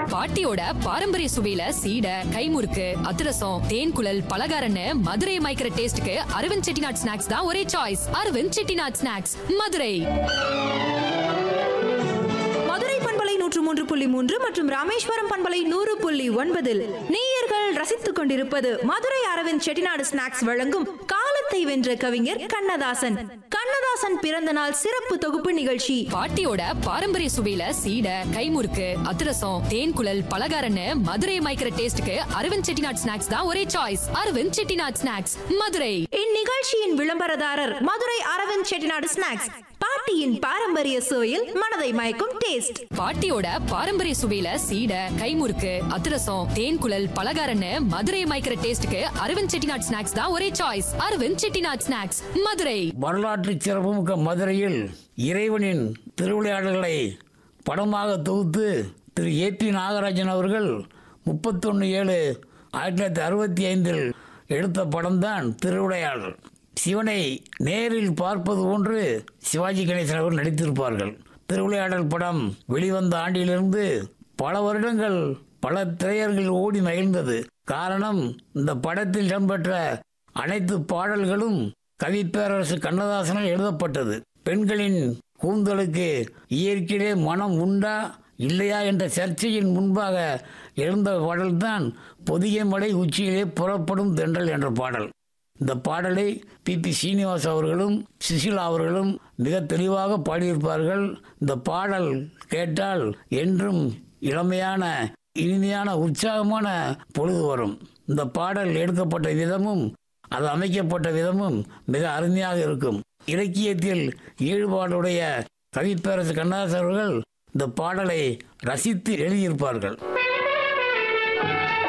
பாட்டியோட பாரம்பரிய சுவையில சீடை கைமுறுக்கு அதிரசம் தேன் குழல் பலகாரன்னு மதுரையை மயக்கிற டேஸ்டுக்கு அரவிந்த் செட்டிநாட் ஸ்நாக்ஸ் தான் ஒரே சாய்ஸ் அரவிந்த் செட்டிநாட் ஸ்நாக்ஸ் மதுரை மதுரை பண்பலை நூற்று மூன்று புள்ளி மூன்று மற்றும் ராமேஸ்வரம் பண்பலை நூறு புள்ளி ஒன்பதில் நேயர்கள் ரசித்துக் கொண்டிருப்பது மதுரை அரவிந்த் செட்டிநாடு ஸ்நாக்ஸ் வழங்கும் காலத்தை வென்ற கவிஞர் கண்ணதாசன் கண்ணதாசன் பிறந்த நாள் சிறப்பு தொகுப்பு நிகழ்ச்சி பாட்டியோட பாரம்பரிய சுவையில சீடை கைமுறுக்கு அதிரசம் தேன் குழல் பலகாரன்னு மதுரையை மயக்கிற டேஸ்டுக்கு அரவிந்த் செட்டிநாட் ஸ்நாக்ஸ் தான் ஒரே சாய்ஸ் அரவிந்த் செட்டிநாட் ஸ்நாக்ஸ் மதுரை இந்நிகழ்ச்சியின் விளம்பரதாரர் மதுரை அரவிந்த் செட்டிநாடு ஸ்நாக்ஸ் பாட்டியின் பாரம்பரிய சுவையில் மனதை மயக்கும் டேஸ்ட் பாட்டியோட பாரம்பரிய சுவையில சீடை கைமுறுக்கு அதிரசம் தேன் குழல் பலகாரன்னு மதுரையை மயக்கிற டேஸ்டுக்கு அரவிந்த் செட்டிநாட் ஸ்நாக்ஸ் தான் ஒரே சாய்ஸ் அரவிந்த் செட்டிநாட் ஸ்நாக்ஸ் மதுரை வரலாற்று சிறப்புமிக்க மதுரையில் இறைவனின் திருவிளையாடல்களை படமாக தொகுத்து திரு ஏ பி நாகராஜன் அவர்கள் முப்பத்தொன்று ஏழு ஆயிரத்தி தொள்ளாயிரத்தி அறுபத்தி ஐந்தில் எடுத்த படம்தான் திருவிளையாடல் சிவனை நேரில் பார்ப்பது போன்று சிவாஜி கணேசன் அவர்கள் நடித்திருப்பார்கள் திருவிளையாடல் படம் வெளிவந்த ஆண்டிலிருந்து பல வருடங்கள் பல திரையர்கள் ஓடி மகிழ்ந்தது காரணம் இந்த படத்தில் இடம்பெற்ற அனைத்து பாடல்களும் கவிப்பேரரசு கண்ணதாசனால் எழுதப்பட்டது பெண்களின் கூந்தலுக்கு இயற்கையிலே மனம் உண்டா இல்லையா என்ற சர்ச்சையின் முன்பாக எழுந்த பாடல்தான் பொதிகை மலை உச்சியிலே புறப்படும் தென்றல் என்ற பாடல் இந்த பாடலை பி பி சீனிவாஸ் அவர்களும் சுசிலா அவர்களும் மிக தெளிவாக பாடியிருப்பார்கள் இந்த பாடல் கேட்டால் என்றும் இளமையான இனிமையான உற்சாகமான பொழுது வரும் இந்த பாடல் எடுக்கப்பட்ட விதமும் அது அமைக்கப்பட்ட விதமும் மிக அருமையாக இருக்கும் இலக்கியத்தில் ஈடுபாடுடைய கவிப்பேரசு கண்ணதாசன் அவர்கள் இந்த பாடலை ரசித்து எழுதியிருப்பார்கள்